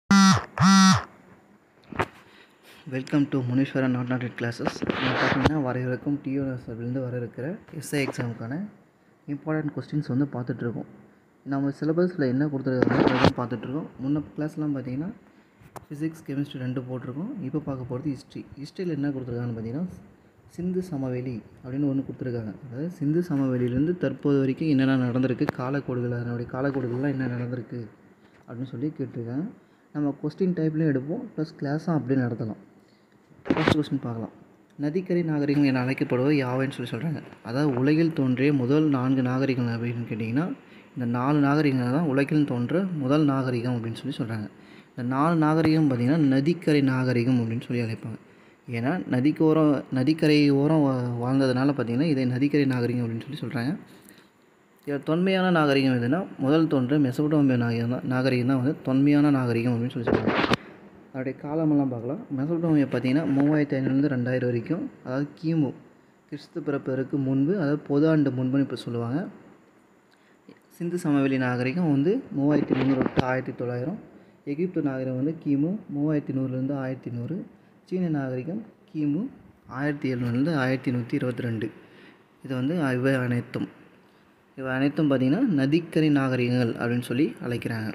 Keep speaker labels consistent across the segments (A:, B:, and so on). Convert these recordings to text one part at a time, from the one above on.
A: welcome to Muneeswaran knot knot classes நம்ம பார்த்தீங்கன்னா வர இருக்கும் டியூஎஸ்லேருந்து வர இருக்கிற எஸ்ஐ எக்ஸாமுக்கான இம்பார்ட்டன்ட் கொஸ்டின்ஸ் வந்து பார்த்துட்ருக்கோம் நம்ம சிலபஸில் என்ன கொடுத்துருக்காங்க அதுதான் பார்த்துட்ருக்கோம் முன்ன கிளாஸ்லாம் பார்த்தீங்கன்னா ஃபிசிக்ஸ் கெமிஸ்ட்ரி ரெண்டு போட்டிருக்கோம் இப்போ பார்க்க போகிறது ஹிஸ்ட்ரி ஹிஸ்ட்ரியில் என்ன கொடுத்துருக்காங்கன்னு பார்த்தீங்கன்னா சிந்து சமவெளி அப்படின்னு ஒன்று கொடுத்துருக்காங்க அதாவது சிந்து சமவெளியிலேருந்து தற்போது வரைக்கும் என்னென்ன நடந்திருக்கு காலக்கோடுகள் அதனுடைய காலக்கோடுகள்லாம் என்ன நடந்திருக்கு அப்படின்னு சொல்லி கேட்டிருக்காங்க நம்ம கொஸ்டின் டைப்லேயும் எடுப்போம் ப்ளஸ் கிளாஸும் அப்படியே நடத்தலாம் ஃபர்ஸ்ட் கொஸ்டின் பார்க்கலாம் நதிக்கரை நாகரிகம் என அழைக்கப்படுவது யாவைன்னு சொல்லி சொல்கிறாங்க அதாவது உலகில் தோன்றிய முதல் நான்கு நாகரிகம் அப்படின்னு கேட்டிங்கன்னா இந்த நாலு நாகரிகங்கள் தான் உலகில் தோன்ற முதல் நாகரிகம் அப்படின்னு சொல்லி சொல்கிறாங்க இந்த நாலு நாகரிகம் பார்த்திங்கன்னா நதிக்கரை நாகரிகம் அப்படின்னு சொல்லி அழைப்பாங்க ஏன்னா நதிக்கு ஓரம் நதிக்கரை ஓரம் வா- வாழ்ந்ததுனால பார்த்திங்கன்னா இதை நதிக்கரை நாகரிகம் அப்படின்னு சொல்லி சொல்கிறாங்க இதில் தொன்மையான நாகரிகம் எதுனா முதல் தோன்ற மெசபடோமிய நாகரிகம் தான் நாகரிகம் தான் வந்து தொன்மையான நாகரிகம் அப்படின்னு சொல்லி சொல்கிறாங்க அதோடைய காலமெல்லாம் பார்க்கலாம் மெசபடோமியா பார்த்தீங்கன்னா மூவாயிரத்தி ஐநூறுலேருந்து ரெண்டாயிரம் வரைக்கும் அதாவது கிமு கிறிஸ்து பிறப்பதற்கு முன்பு அதாவது பொது ஆண்டு முன்புன்னு இப்போ சொல்லுவாங்க சிந்து சமவெளி நாகரிகம் வந்து மூவாயிரத்தி முந்நூறு to ஆயிரத்தி தொள்ளாயிரம் எகிப்து நாகரிகம் வந்து கிமு மூவாயிரத்தி நூறுலேருந்து ஆயிரத்தி நூறு சீன நாகரிகம் கிமு ஆயிரத்தி எழுநூறுலேருந்து ஆயிரத்தி நூற்றி இருபத்தி ரெண்டு இது வந்து இவை அனைத்தும் இவை அனைத்தும் பார்த்திங்கன்னா நதிக்கரை நாகரிகங்கள் அப்படின்னு சொல்லி அழைக்கிறாங்க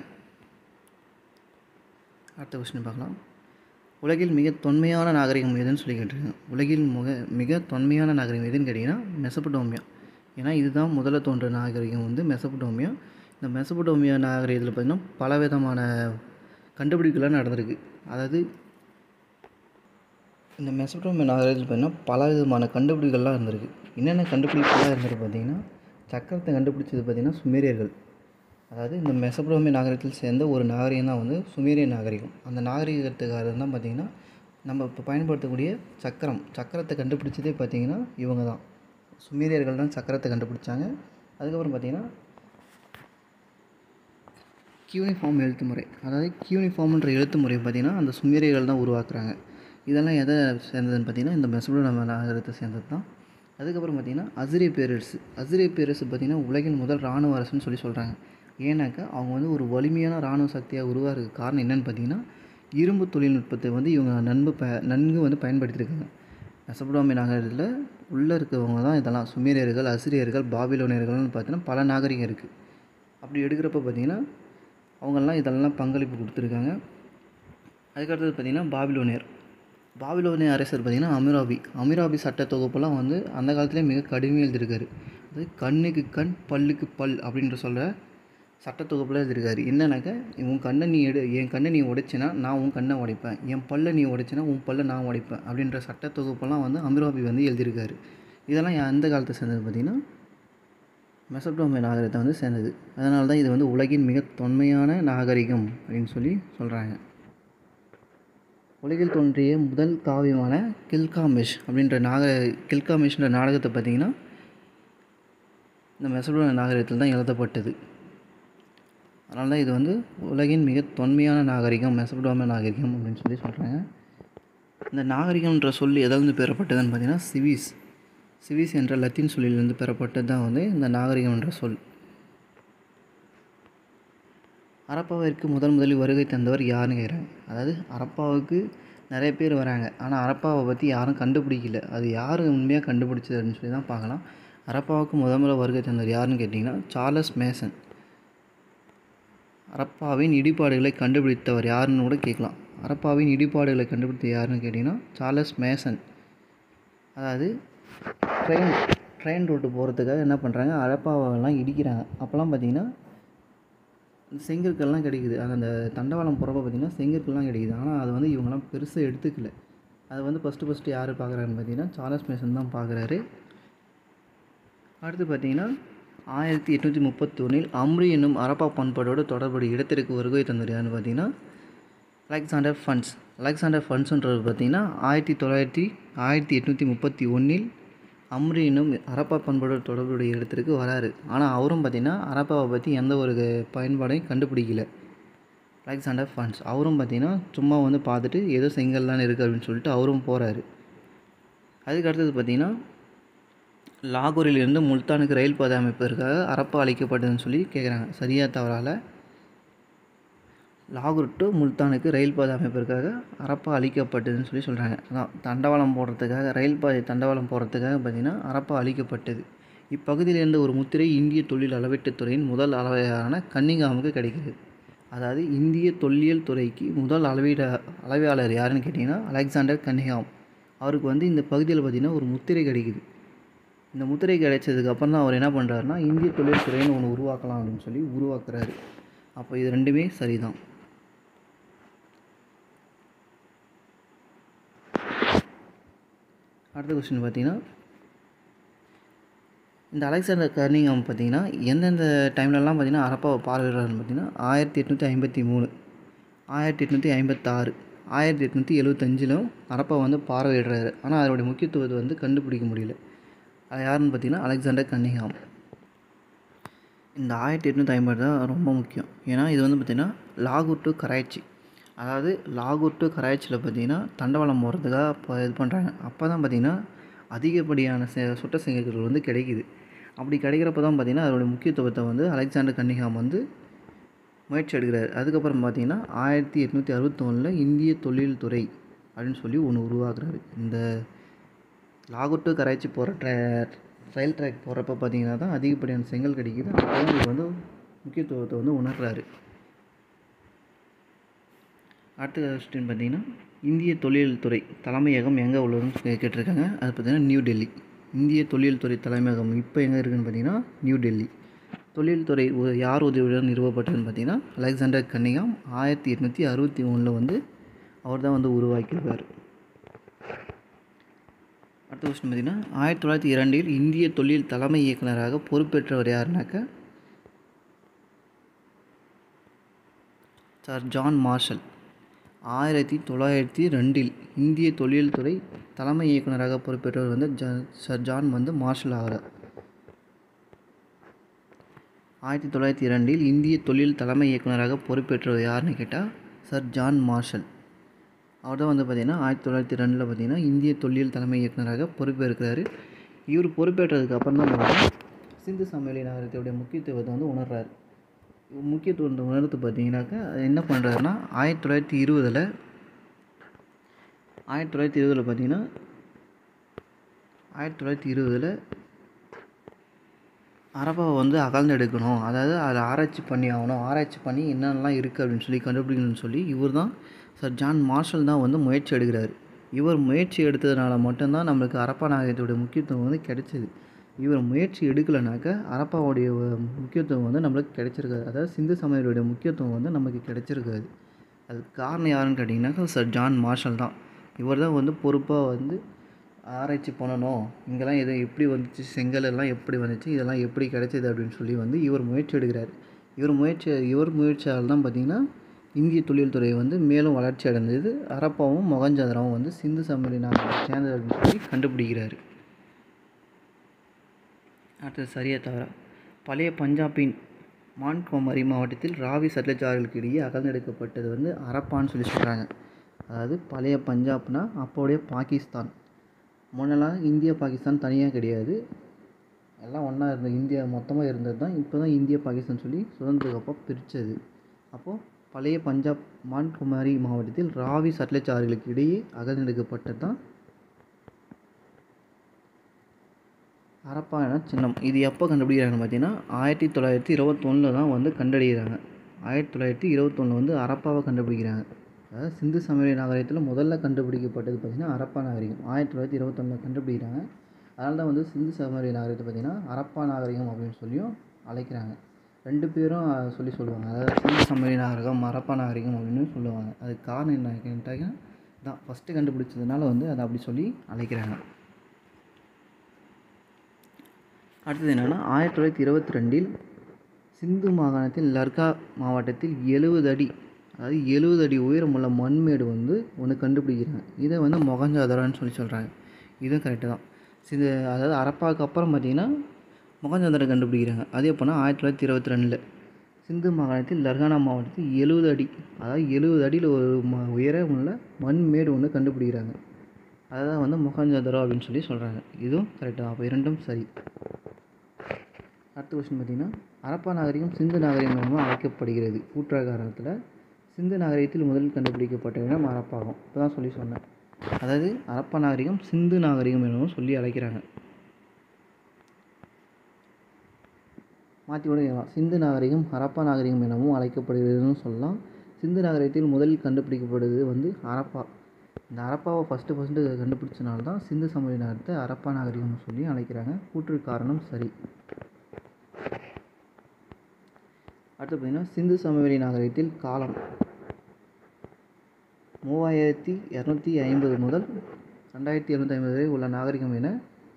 A: அடுத்த கொஸ்டின் பார்க்கலாம் உலகில் மிக தொன்மையான நாகரிகம் எதுன்னு சொல்லி கேட்டிருக்காங்க உலகில் மிக மிக தொன்மையான நாகரிகம் எதுன்னு கேட்டிங்கன்னா மெசபடோமியா ஏன்னா இதுதான் முதல்ல தோன்ற நாகரிகம் வந்து மெசபடோமியா இந்த மெசபடோமியா நாகரிகத்தில் பார்த்திங்கன்னா பல விதமான கண்டுபிடிப்புகள்லாம் நடந்திருக்கு அதாவது இந்த மெசபடோமியா நாகரிகத்தில் பார்த்திங்கன்னா பல விதமான கண்டுபிடிப்புகள்லாம் இருந்திருக்கு என்னென்ன கண்டுபிடிப்புகள்லாம் இருந்திருக்கு பார்த்திங்கன்னா சக்கரத்தை கண்டுபிடிச்சது பார்த்திங்கன்னா சுமேரியர்கள் அதாவது இந்த மெசபடோமிய நாகரிகத்தில் சேர்ந்த ஒரு நாகரிகம் தான் வந்து சுமேரிய நாகரிகம் அந்த நாகரிகத்துக்காரர் தான் பார்த்திங்கன்னா நம்ம இப்போ பயன்படுத்தக்கூடிய சக்கரம் சக்கரத்தை கண்டுபிடிச்சதே பார்த்திங்கன்னா இவங்க தான் சுமேரியர்கள் தான் சக்கரத்தை கண்டுபிடிச்சாங்க அதுக்கப்புறம் பார்த்திங்கன்னா கியூனிஃபார்ம் எழுத்து முறை அதாவது கியூனிஃபார்ம்ன்ற எழுத்து முறை பார்த்திங்கன்னா அந்த சுமேரியர்கள் தான் உருவாக்குறாங்க இதெல்லாம் எதை சேர்ந்ததுன்னு பார்த்திங்கன்னா இந்த மெசபடோமிய நாகரிகத்தை சேர்ந்தது தான் அதுக்கப்புறம் பார்த்திங்கன்னா அசிரிய பேரரசு அசிரிய பேரரசு பார்த்திங்கன்னா உலகின் முதல் இராணுவ அரசுன்னு சொல்லி சொல்கிறாங்க ஏன்னாக்கா அவங்க வந்து ஒரு வலிமையான இராணுவ சக்தியாக உருவாகிறதுக்கு காரணம் என்னன்னு பார்த்தீங்கன்னா இரும்பு தொழில்நுட்பத்தை வந்து இவங்க நன்கு ப நன்கு வந்து பயன்படுத்தியிருக்காங்க மெசபடோமிய நாகரிகத்தில் உள்ளே இருக்கிறவங்க தான் இதெல்லாம் சுமேரியர்கள் அசிரியர்கள் பாபிலோனியர்கள்னு பார்த்தீங்கன்னா பல நாகரிகம் இருக்குது அப்படி எடுக்கிறப்ப பார்த்தீங்கன்னா அவங்கெல்லாம் இதெல்லாம் பங்களிப்பு கொடுத்துருக்காங்க அதுக்கடுத்தது பார்த்திங்கன்னா பாபிலோனியர் பாபிலோனிய அரசர் பார்த்திங்கன்னா அமிராபி அமிராபி சட்ட தொகுப்பெல்லாம் வந்து அந்த காலத்துலேயே மிக கடுமையாக எழுதியிருக்காரு அது கண்ணுக்கு கண் பல்லுக்கு பல் அப்படின்ற சொல்ல சட்ட தொகுப்பில் எழுதியிருக்காரு என்னன்னாக்கா உன் கண்ணை நீ எடு என் கண்ணை நீ உடைச்சினா நான் உன் கண்ணை உடைப்பேன் என் பல்லை நீ உடைச்சினா உன் பல்லை நான் உடைப்பேன் அப்படின்ற சட்ட தொகுப்பெல்லாம் வந்து அமிராபி வந்து எழுதியிருக்காரு இதெல்லாம் எந்த காலத்தை சேர்ந்தது பார்த்திங்கன்னா மெசபடோமிய நாகரிகத்தை வந்து சேர்ந்தது அதனால தான் இது வந்து உலகின் மிக தொன்மையான நாகரிகம் அப்படின்னு சொல்லி சொல்கிறாங்க உலகில் தோன்றிய முதல் காவியமான கில்காமிஷ் அப்படின்ற நாக கில்காமிஷ்ன்ற நாடகத்தை பார்த்திங்கன்னா இந்த மெசபடோமிய நாகரிகத்தில் தான் எழுதப்பட்டது அதனால தான் இது வந்து உலகின் மிக தொன்மையான நாகரிகம் மெசபடோமிய நாகரிகம் அப்படின்னு சொல்லி சொல்கிறாங்க இந்த நாகரிகம்ன்ற சொல் எதிலிருந்து பெறப்பட்டதுன்னு பார்த்தீங்கன்னா சிவிஸ் சிவிஸ் என்ற லத்தீன் சொல்லிலிருந்து பெறப்பட்டது தான் வந்து இந்த நாகரிகம் என்ற சொல் அரப்பாவிற்கு முதல் முதலில் வருகை தந்தவர் யாருன்னு கேட்குறாங்க அதாவது அரப்பாவுக்கு நிறைய பேர் வராங்க ஆனால் அரப்பாவை பற்றி யாரும் கண்டுபிடிக்கல அது யார் உண்மையாக கண்டுபிடிச்சது அப்படின்னு சொல்லி தான் பார்க்கலாம் அரப்பாவுக்கு முதல் முதல்ல வருகை தந்தவர் யாருன்னு கேட்டிங்கன்னா சார்லஸ் மேசன் அரப்பாவின் இடிபாடுகளை கண்டுபிடித்தவர் யாருன்னு கூட கேட்கலாம் அரப்பாவின் இடிபாடுகளை கண்டுபிடித்த யாருன்னு கேட்டிங்கன்னா சார்லஸ் மேசன் அதாவது ட்ரெயின் ட்ரெயின் ரோட்டு போகிறதுக்காக என்ன பண்ணுறாங்க அரப்பாவெல்லாம் இடிக்கிறாங்க அப்போல்லாம் பார்த்தீங்கன்னா இந்த செங்கற்கள்லாம் கிடைக்குது அது அந்த தண்டவாளம் போகிறப்ப பார்த்திங்கன்னா செங்கற்கள்லாம் கிடைக்குது ஆனால் அது வந்து இவங்கெல்லாம் பெருசாக எடுத்துக்கல அது வந்து ஃபஸ்ட்டு ஃபஸ்ட்டு யார் பார்க்குறாருன்னு பார்த்தீங்கன்னா சார்லஸ் மேசன் தான் பார்க்குறாரு அடுத்து பார்த்தீங்கன்னா ஆயிரத்தி எட்நூற்றி முப்பத்தொன்னில் அம்ரி என்னும் அரப்பா பண்பாடோடு தொடர்புடைய இடத்திற்கு வருகை தந்தவர் யாருன்னு பார்த்தீங்கன்னா அலெக்சாண்டர் ஃபன்ஸ் அலெக்சாண்டர் ஃபன்ஸுன்றது பார்த்தீங்கன்னா ஆயிரத்தி தொள்ளாயிரத்தி ஆயிரத்தி எட்நூற்றி முப்பத்தி ஒன்றில் அம்ரி என்னும் அரப்பா பண்பாடோடு தொடர்புடைய இடத்திற்கு வராரு ஆனால் அவரும் பார்த்தீங்கன்னா அரப்பாவை பற்றி எந்த ஒரு பயன்பாடையும் கண்டுபிடிக்கல அலெக்சாண்டர் ஃபன்ஸ் அவரும் பார்த்தீங்கன்னா சும்மா வந்து பார்த்துட்டு ஏதோ செங்கல்லாம் இருக்குது அப்படின்னு சொல்லிட்டு அவரும் போகிறாரு அதுக்கு அடுத்தது பார்த்தீங்கன்னா லாகூரிலிருந்து முல்தானுக்கு ரயில் பாதை அமைப்பதற்காக அரப்பா அளிக்கப்பட்டதுன்னு சொல்லி கேட்குறாங்க சரியா தவறால லாகூர் டு முல்தானுக்கு ரயில் பாதை அமைப்பதற்காக அரப்பா அழிக்கப்பட்டதுன்னு சொல்லி சொல்கிறாங்க அதான் தண்டவாளம் போடுறதுக்காக ரயில் பாதை தண்டவாளம் போடுறதுக்காக பார்த்திங்கன்னா அரப்பா அழிக்கப்பட்டது இப்பகுதியில் இருந்த ஒரு முத்திரை இந்திய தொழில் அளவீட்டுத் துறையின் முதல் அளவையான கன்னிங்காமுக்கு கிடைக்கிறது அதாவது இந்திய தொல்லியல் துறைக்கு முதல் அளவீட அளவையாளர் யாருன்னு கேட்டிங்கன்னா அலெக்சாண்டர் கன்னிகாம் அவருக்கு வந்து இந்த பகுதியில் பார்த்திங்கன்னா ஒரு முத்திரை கிடைக்குது இந்த முத்திரை கிடைச்சதுக்கு அப்புறம் தான் அவர் என்ன பண்ணுறாருனா இந்திய தொழில் துறைன்னு ஒன்று உருவாக்கலாம் அப்படின்னு சொல்லி உருவாக்குறாரு அப்போ இது ரெண்டுமே சரிதான் அடுத்த கொஸ்டின் பார்த்தீங்கன்னா இந்த அலெக்சாண்டர் கர்னிங்கம் பார்த்தீங்கன்னா எந்தெந்த டைம்லலாம் பார்த்தீங்கன்னா அரப்பாவை பார்வையிடுறாருன்னு பார்த்தீங்கன்னா ஆயிரத்தி எட்நூற்றி ஐம்பத்தி மூணு ஆயிரத்தி எட்நூற்றி ஐம்பத்தாறு ஆயிரத்தி எட்நூற்றி எழுவத்தஞ்சிலும் அரப்பா வந்து பார்வையிடுறாரு ஆனால் அதனுடைய முக்கியத்துவத்தை வந்து கண்டுபிடிக்க முடியல அது யாருன்னு பார்த்தீங்கன்னா அலெக்சாண்டர் கன்னிங்ஹாம் இந்த ஆயிரத்தி எட்நூற்றி ஐம்பது தான் ரொம்ப முக்கியம் ஏன்னா இது வந்து பார்த்திங்கன்னா லாகூர் டு கராச்சி அதாவது லாகூர் டு கராச்சியில் பார்த்தீங்கன்னா தண்டவாளம் போகிறதுக்காக இப்போ இது பண்ணுறாங்க அப்போ தான் பார்த்திங்கன்னா அதிகப்படியான செ சுட்ட செங்கற்கள் வந்து கிடைக்குது அப்படி கிடைக்கிறப்ப தான் பார்த்திங்கன்னா அதோடைய முக்கியத்துவத்தை வந்து அலெக்சாண்டர் கன்னிங்ஹாம் வந்து முயற்சி எடுக்கிறார் அதுக்கப்புறம் பார்த்தீங்கன்னா ஆயிரத்தி எட்நூற்றி அறுபத்தொன்னில் இந்திய தொழில் துறை அப்படின்னு சொல்லி ஒன்று உருவாக்குறாரு இந்த லாகூர் டு கராச்சி போகிற ட்ரே ரயில் ட்ராக் போகிறப்ப பார்த்தீங்கன்னா தான் அதிகப்படியான செங்கல் கிடைக்குது அப்போ தான் இது வந்து முக்கியத்துவத்தை வந்து உணர்றாரு அடுத்த கொஸ்டின் பார்த்தீங்கன்னா இந்திய தொழில் துறை தலைமையகம் எங்கே உள்ளதுன்னு கே- கேட்டிருக்காங்க அது பார்த்தீங்கன்னா நியூ டெல்லி இந்திய தொழில் துறை தலைமையகம் இப்போ எங்கே இருக்குன்னு பார்த்தீங்கன்னா நியூ டெல்லி தொழில்துறை உ- யார் உதவியுடன் நிறுவப்பட்டதுன்னு பார்த்தீங்கன்னா அலெக்சாண்டர் கன்னிகாம் ஆயிரத்தி எட்நூற்றி அறுபத்தி ஒன்றில் வந்து அவர் தான் வந்து உருவாக்கியிருக்கார் அடுத்த கொஸ்டின் பார்த்தீங்கன்னா ஆயிரத்தி தொள்ளாயிரத்தி இரண்டில் இந்திய தொழில் தலைமை இயக்குனராக பொறுப்பேற்றவர் யாருனாக்கா சார் ஜான் மார்ஷல் ஆயிரத்தி தொள்ளாயிரத்தி ரெண்டில் இந்திய தொழில் துறை தலைமை இயக்குனராக பொறுப்பேற்றவர் வந்து ஜ சர் ஜான் வந்து மார்ஷல் ஆகிறார் ஆயிரத்தி தொள்ளாயிரத்தி இரண்டில் இந்திய தொழில் தலைமை இயக்குனராக பொறுப்பேற்றவர் யாருன்னு கேட்டால் சர் ஜான் மார்ஷல் அவர் தான் வந்து பார்த்திங்கன்னா ஆயிரத்தி தொள்ளாயிரத்தி ரெண்டில் பார்த்திங்கன்னா இந்திய தொல்லியல் தலைமை இயக்குனராக பொறுப்பேற்கிறாரு இவர் பொறுப்பேற்றதுக்கு அப்புறம் தான் பார்த்தீங்கன்னா சிந்து சமவெளி நகரத்துடைய முக்கியத்துவத்தை வந்து உணர்றாரு இவர் முக்கியத்துவத்தை உணர்ந்து பார்த்தீங்கன்னாக்கா என்ன பண்ணுறாருன்னா ஆயிரத்தி தொள்ளாயிரத்தி இருபதில் ஆயிரத்தி தொள்ளாயிரத்தி இருபதில் பார்த்தீங்கன்னா ஆயிரத்தி தொள்ளாயிரத்தி இருபதில் அரபாவை வந்து அகழ்ந்தெடுக்கணும் அதாவது அதை ஆராய்ச்சி பண்ணி ஆகணும் ஆராய்ச்சி பண்ணி என்னென்னலாம் இருக்குது அப்படின்னு சொல்லி கண்டுபிடிக்கணும்னு சொல்லி இவர் தான் சார் ஜான் மார்ஷல் தான் வந்து முயற்சி எடுக்கிறாரு இவர் முயற்சி எடுத்ததுனால மட்டும்தான் நம்மளுக்கு அரப்பா நாகரிகத்தோடைய முக்கியத்துவம் வந்து கிடைச்சிது இவர் முயற்சி எடுக்கலைனாக்கா அரப்பாவுடைய வ- முக்கியத்துவம் வந்து நம்மளுக்கு கிடைச்சிருக்காது அதாவது சிந்து சமவெளியுடைய முக்கியத்துவம் வந்து நமக்கு கிடைச்சிருக்காது அதுக்கு காரணம் யாருன்னு கேட்டிங்கனாக்கா சார் ஜான் மார்ஷல் தான் இவர் தான் வந்து பொறுப்பாக வந்து ஆராய்ச்சி பண்ணணும் இங்கெல்லாம் எது எப்படி வந்துச்சு செங்கல் எல்லாம் எப்படி வந்துச்சு இதெல்லாம் எப்படி கிடைச்சது அப்படின்னு சொல்லி வந்து இவர் முயற்சி எடுக்கிறார் இவர் முயற்சி இவர் முயற்சியால் தான் பார்த்திங்கன்னா இந்திய தொழில்துறை வந்து மேலும் வளர்ச்சி அடைந்தது அரப்பாவும் மொகஞ்சதாராவும் வந்து சிந்து சமவெளி நாட்டை சேர்ந்தது அப்படின்னு சொல்லி கண்டுபிடிக்கிறாரு அடுத்தது சரியா தவிர பழைய பஞ்சாபின் மான்கோமரி மாவட்டத்தில் ராவி சட்லஜ் ஆறுகளுக்கு இடையே அகழ்ந்தெடுக்கப்பட்டது வந்து அரப்பான்னு சொல்லி சொல்கிறாங்க அதாவது பழைய பஞ்சாப்னா அப்போடைய பாகிஸ்தான் முன்னெல்லாம் இந்தியா பாகிஸ்தான் தனியாக கிடையாது எல்லாம் ஒன்றா இருந்த இந்தியா மொத்தமாக இருந்தது தான் இப்போ தான் இந்தியா பாகிஸ்தான் சொல்லி சுதந்திரத்துக்கு அப்போ பிரித்தது அப்போது பழைய பஞ்சாப் மான்குமாரி மாவட்டத்தில் ராவி சட்லஜ் ஆறுகளுக்கு இடையே அகழ்ந்தெடுக்கப்பட்டது தான் ஹரப்பா என சின்னம் இது எப்போ கண்டுபிடிக்கிறாங்கன்னு பார்த்தீங்கன்னா ஆயிரத்தி தொள்ளாயிரத்தி இருபத்தொன்னில் தான் வந்து கண்டறிகிறாங்க ஆயிரத்தி தொள்ளாயிரத்தி இருபத்தொன்னில் வந்து ஹரப்பாவை கண்டுபிடிக்கிறாங்க அதாவது சிந்து சமவெளி நாகரிகத்தில் முதல்ல கண்டுபிடிக்கப்பட்டது பார்த்திங்கன்னா ஹரப்பா நாகரிகம் ஆயிரத்தி தொள்ளாயிரத்தி இருபத்தொன்னில் கண்டுபிடிக்கிறாங்க அதனால தான் வந்து சிந்து சமவெளி நாகரிகத்தை பார்த்திங்கன்னா ஹரப்பா நாகரிகம் அப்படின்னு சொல்லியும் அழைக்கிறாங்க ரெண்டு பேரும் அஹ், சொல்லி சொல்லுவாங்க அதாவது சிந்து சமவெளி நாகரிகம் ஹரப்பா நாகரிகம் அப்படின்னு சொல்லுவாங்க அதுக்கு காரணம் என்ன கேட்டாக்க தான் ஃபஸ்ட்டு கண்டுபிடிச்சதுனால வந்து அதை அப்படி சொல்லி அழைக்கிறாங்க அடுத்தது என்னென்னா ஆயிரத்தி தொள்ளாயிரத்தி இருபத்தி ரெண்டில் சிந்து மாகாணத்தில் லர்கா மாவட்டத்தில் எழுபது அடி அதாவது எழுபது அடி உயரமுள்ள மண்மேடு வந்து ஒன்று கண்டுபிடிக்கிறாங்க இதை வந்து மொகஞ்சாதரான்னு சொல்லி சொல்கிறாங்க இதுவும் கரெக்டு தான் சிந்து அதாவது அரப்பாவுக்கு அப்புறம் பார்த்தீங்கன்னா மொகஞ்சாதரை கண்டுபிடிக்கிறாங்க அது எப்போனா ஆயிரத்தி தொள்ளாயிரத்தி இருபத்தி ரெண்டில் சிந்து மாகாணத்தில் லர்கானா மாவட்டத்தில் எழுபது அடி அதாவது எழுபது அடியில் ஒரு ம உயரம் உள்ள மண்மேடு ஒன்று கண்டுபிடிக்கிறாங்க அதுதான் வந்து மொகஞ்சதாரோ அப்படின்னு சொல்லி சொல்கிறாங்க இதுவும் கரெக்டு தான் அப்போ இரண்டும் சரி அடுத்த கொஸ்டின் பார்த்தீங்கன்னா அரப்பா நாகரிகம் சிந்து நாகரிகம் மூலமாக அழைக்கப்படுகிறது கூற்றாகாரத்தில் சிந்து நாகரிகத்தில் முதலில் கண்டுபிடிக்கப்பட்ட இடம் ஹரப்பாகும் இப்போ தான் சொல்லி சொன்னேன் அதாவது ஹரப்பா நாகரிகம் சிந்து நாகரிகம் எனவும் சொல்லி அழைக்கிறாங்க மாற்றி கூட கேட்கலாம் சிந்து நாகரிகம் ஹரப்பா நாகரிகம் எனவும் அழைக்கப்படுகிறதுன்னு சொல்லலாம் சிந்து நாகரிகத்தில் முதலில் கண்டுபிடிக்கப்படுவது வந்து ஹரப்பா இந்த ஹரப்பாவை ஃபஸ்ட்டு ஃபஸ்ட்டு கண்டுபிடிச்சனால தான் சிந்து சமவெளி நகரத்தை ஹரப்பா நாகரிகம்னு சொல்லி அழைக்கிறாங்க கூற்று காரணம் சரி அடுத்து பார்த்தீங்கன்னா சிந்து சமவெளி நாகரிகத்தில் காலம் மூவாயிரத்தி இரநூத்தி ஐம்பது முதல் ரெண்டாயிரத்தி இரநூத்தி ஐம்பது வரை உள்ள நாகரிகம் என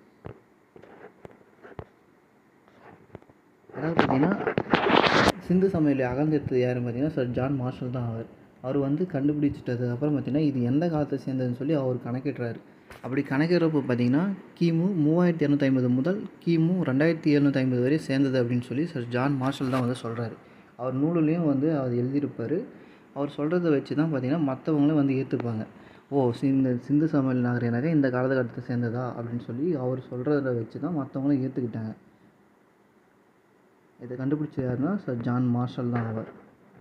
A: அதாவது பார்த்தீங்கன்னா சிந்து சமவெளி அகழ்ந்தெடுத்தது யாருன்னு பார்த்தீங்கன்னா சார் ஜான் மார்ஷல் தான் அவர் அவர் வந்து கண்டுபிடிச்சிட்டது அப்புறம் பார்த்தீங்கன்னா இது எந்த காலத்தை சேர்ந்ததுன்னு சொல்லி அவர் கணக்கிடுறாரு அப்படி கணக்கிடுறப்போ பார்த்தீங்கன்னா கிமு மூவாயிரத்தி இரநூத்தி ஐம்பது முதல் கிமு ரெண்டாயிரத்தி எழுநூற்றி ஐம்பது வரை சேர்ந்தது அப்படின்னு சொல்லி சார் ஜான் மார்ஷல் தான் வந்து சொல்கிறாரு அவர் நூலுலேயும் வந்து அவர் எழுதியிருப்பார் அவர் சொல்கிறத வச்சு தான் பார்த்தீங்கன்னா மற்றவங்களும் வந்து ஏற்றுப்பாங்க ஓ இந்த சிந்து சமவெளி நாகரிகனாக இந்த காலகட்டத்தை சேர்ந்ததா அப்படின்னு சொல்லி அவர் சொல்கிறத வச்சு தான் மற்றவங்களும் ஏற்றுக்கிட்டாங்க இதை கண்டுபிடிச்ச யாருன்னா சார் ஜான் மார்ஷல் தான் அவர்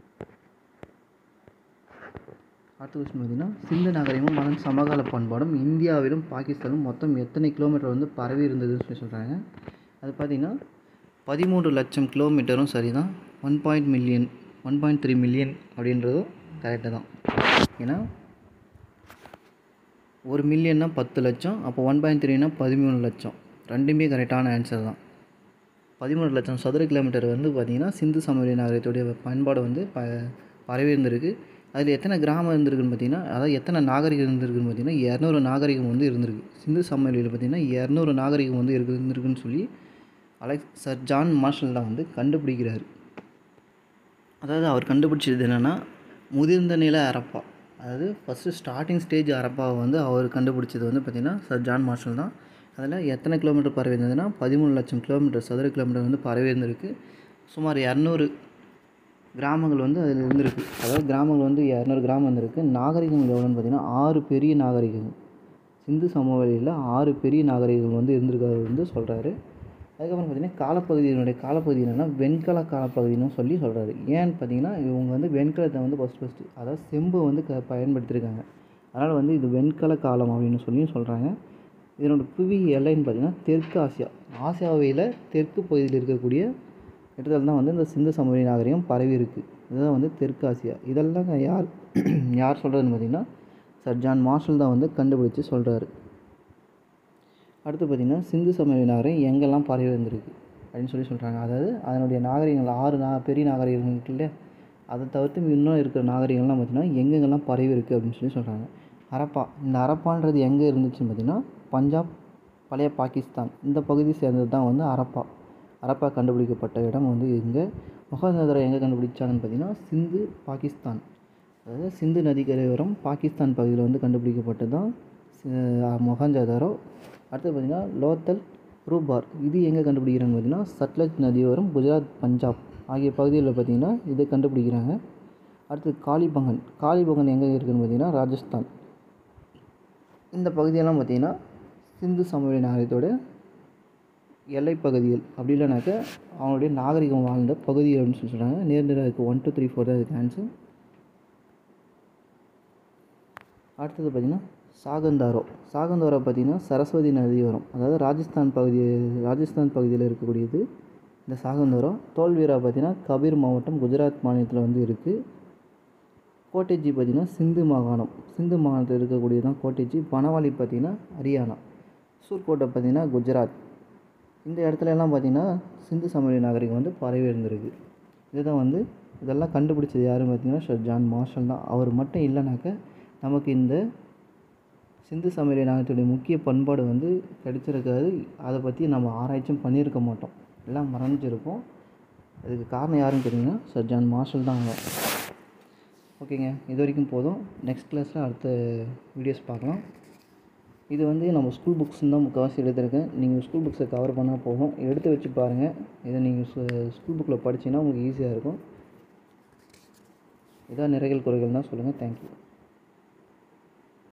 A: அடுத்த கொஸ்டின் பார்த்தீங்கன்னா சிந்து நாகரிகமும் மதன் சமகால பண்பாடும் இந்தியாவிலும் பாகிஸ்தானும் மொத்தம் எத்தனை கிலோமீட்டர் வந்து பரவி இருந்ததுன்னு சொல்லி சொல்கிறாங்க அது பார்த்தீங்கன்னா பதிமூன்று லட்சம் கிலோமீட்டரும் சரி தான் one point million one point three million அப்படின்றதும் கரெக்டு தான் ஏன்னா ஒரு மில்லியன்னா பத்து லட்சம் அப்போ ஒன் பாயிண்ட் த்ரீனா பதிமூணு லட்சம் ரெண்டுமே கரெக்டான ஆன்சர் தான் பதிமூணு லட்சம் சதுர கிலோமீட்டர் வந்து பார்த்திங்கன்னா சிந்து சமவெளி நாகரிகத்துடைய பயன்பாடு வந்து ப பரவி இருந்திருக்கு அதில் எத்தனை கிராமம் இருந்திருக்குன்னு பார்த்தீங்கன்னா அதாவது எத்தனை நாகரிகம் இருந்திருக்குன்னு பார்த்தீங்கன்னா இரநூறு நாகரிகம் வந்து இருந்திருக்கு சிந்து சமவெளியில் பார்த்தீங்கன்னா இரநூறு நாகரிகம் வந்து இருக்கு இருந்திருக்குன்னு சொல்லி அலெக்ஸ் சர் ஜான் மார்ஷல் தான் வந்து கண்டுபிடிக்கிறாரு அதாவது அவர் கண்டுபிடிச்சது என்னென்னா முதிர்ந்த நில அரப்பா அதாவது ஃபஸ்ட்டு ஸ்டார்டிங் ஸ்டேஜ் அரப்பாவை வந்து அவர் கண்டுபிடிச்சது வந்து பார்த்திங்கன்னா சர் ஜான் மார்ஷல் தான் அதில் எத்தனை கிலோமீட்டர் பரவி இருந்ததுன்னா பதிமூணு லட்சம் கிலோமீட்டர் சதுர கிலோமீட்டர் வந்து பரவி இருந்திருக்கு சுமார் இரநூறு கிராமங்கள் வந்து அதில் இருந்திருக்கு அதாவது கிராமங்கள் வந்து இரநூறு கிராமம் இருந்திருக்கு நாகரிகங்கள் எவ்வளோன்னு பார்த்தீங்கன்னா ஆறு பெரிய நாகரிகங்கள் சிந்து சமவெளியில் ஆறு பெரிய நாகரிகங்கள் வந்து இருந்திருக்கிறது வந்து சொல்கிறாரு அதுக்கப்புறம் பார்த்தீங்கன்னா காலப்பகுதியினுடைய காலப்பகுதி என்னென்னா வெண்கல காலப்பகுதின்னு சொல்லி சொல்கிறாரு ஏன்னு பார்த்தீங்கன்னா இவங்க வந்து வெண்கலத்தை வந்து ஃபஸ்ட் ஃபஸ்ட்டு அதாவது செம்பை வந்து க பயன்படுத்தியிருக்காங்க அதனால் வந்து இது வெண்கல காலம் அப்படின்னு சொல்லியும் சொல்கிறாங்க இதனோட புவி எல்லைன்னு பார்த்தீங்கன்னா தெற்கு ஆசியா ஆசியாவையில் தெற்கு பகுதியில் இருக்கக்கூடிய இடத்துல தான் வந்து இந்த சிந்து சமவெளி நாகரிகம் பரவி இருக்குது இதுதான் வந்து தெற்கு ஆசியா இதெல்லாம் யார் யார் சொல்கிறதுன்னு பார்த்தீங்கன்னா சர் ஜான் மார்ஷல் தான் வந்து கண்டுபிடிச்சு சொல்கிறாரு அடுத்து பார்த்திங்கன்னா சிந்து சமவெளி நாகரிகம் எங்கெல்லாம் பரவி வந்திருக்கு அப்படின்னு சொல்லி சொல்கிறாங்க அதாவது அதனுடைய நாகரிகங்கள் ஆறு நா பெரிய நாகரிகங்கள் இருக்கு இல்லையா அதை தவிர்த்து இன்னும் இருக்கிற நாகரிகங்கள்லாம் பார்த்திங்கன்னா எங்கெங்கெல்லாம் பரவி இருக்குது அப்படின்னு சொல்லி சொல்கிறாங்க ஹரப்பா இந்த ஹரப்பான்றது எங்கே இருந்துச்சுன்னு பார்த்திங்கன்னா பஞ்சாப் பழைய பாகிஸ்தான் இந்த பகுதி சேர்ந்தது தான் வந்து ஹரப்பா ஹரப்பா கண்டுபிடிக்கப்பட்ட இடம் வந்து இங்கே மொஹஞ்சதாரோ எங்கே கண்டுபிடிச்சாங்கன்னு பார்த்தீங்கன்னா சிந்து பாகிஸ்தான் அதாவது சிந்து நதிக்கரையோரம் பாகிஸ்தான் பகுதியில் வந்து கண்டுபிடிக்கப்பட்டது தான் மொஹஞ்சதாரோ அடுத்து பார்த்திங்கன்னா லோத்தல் ரூபார் இது எங்கே கண்டுபிடிக்கிறாங்க பார்த்தீங்கன்னா சட்லஜ் நதியோரம் குஜராத் பஞ்சாப் ஆகிய பகுதிகளில் பார்த்திங்கன்னா இதை கண்டுபிடிக்கிறாங்க அடுத்து காளிபங்கன் காளிபங்கன் எங்கே இருக்குதுன்னு பார்த்தீங்கன்னா ராஜஸ்தான் இந்த பகுதியெல்லாம் பார்த்திங்கன்னா சிந்து சமவெளி நாகரிகத்தோட எல்லைப்பகுதிகள் அப்படி இல்லைனாக்கா அவங்களுடைய நாகரிகம் வாழ்ந்த பகுதிகள் அப்படின்னு சொல்லி சொல்கிறாங்க நேர் நேராக இருக்குது ஒன் டூ த்ரீ ஃபோர் தான் இதுக்கு ஆன்சர் அடுத்தது பார்த்திங்கன்னா சாகந்தாரோ சாகந்தாரோ பார்த்திங்கன்னா சரஸ்வதி நதி வரும் அதாவது ராஜஸ்தான் பகுதி ராஜஸ்தான் பகுதியில் இருக்கக்கூடியது இந்த சாகந்தாரோ தோல்வீரா பார்த்திங்கன்னா கபீர் மாவட்டம் குஜராத் மாநிலத்தில் வந்து இருக்குது கோட்டேஜி பார்த்திங்கன்னா சிந்து மாகாணம் சிந்து மாகாணத்தில் இருக்கக்கூடியது தான் கோட்டேஜி பனவாலி பார்த்திங்கன்னா ஹரியானா சூர்கோட்டை பார்த்திங்கன்னா குஜராத் இந்த இடத்துல எல்லாம் பார்த்திங்கன்னா சிந்து சமவெளி நாகரிகம் வந்து பரவி இருந்திருக்கு இதுதான் வந்து இதெல்லாம் கண்டுபிடிச்சது யாருன்னு பார்த்தீங்கன்னா ஷர் ஜான் மார்ஷல் தான் அவர் மட்டும் இல்லைனாக்க நமக்கு இந்த சிந்து சமவெளி நாகரிகத்துடைய முக்கிய பண்பாடு வந்து கிடைச்சிருக்காது அதை பற்றி நம்ம ஆராய்ச்சியும் பண்ணியிருக்க மாட்டோம் எல்லாம் மறைஞ்சிருக்கும் அதுக்கு காரணம் யாருன்னு கேட்டிங்கன்னா சர் ஜான் மார்ஷல் தான் அவங்க ஓகேங்க இது வரைக்கும் போதும் நெக்ஸ்ட் கிளாஸில் அடுத்த வீடியோஸ் பார்க்கலாம் இது வந்து நம்ம ஸ்கூல் புக்ஸ் தான் முக்கால்வாசி எடுத்திருக்கேன் நீங்கள் ஸ்கூல் புக்ஸை கவர் பண்ணால் போதும் எடுத்து வச்சு பாருங்கள் இதை நீங்கள் ஸ்கூல் புக்கில் படிச்சிங்கன்னா உங்களுக்கு ஈஸியாக இருக்கும் இதான் நிறைகள் குறைகள் தான் சொல்லுங்கள் தேங்க்யூ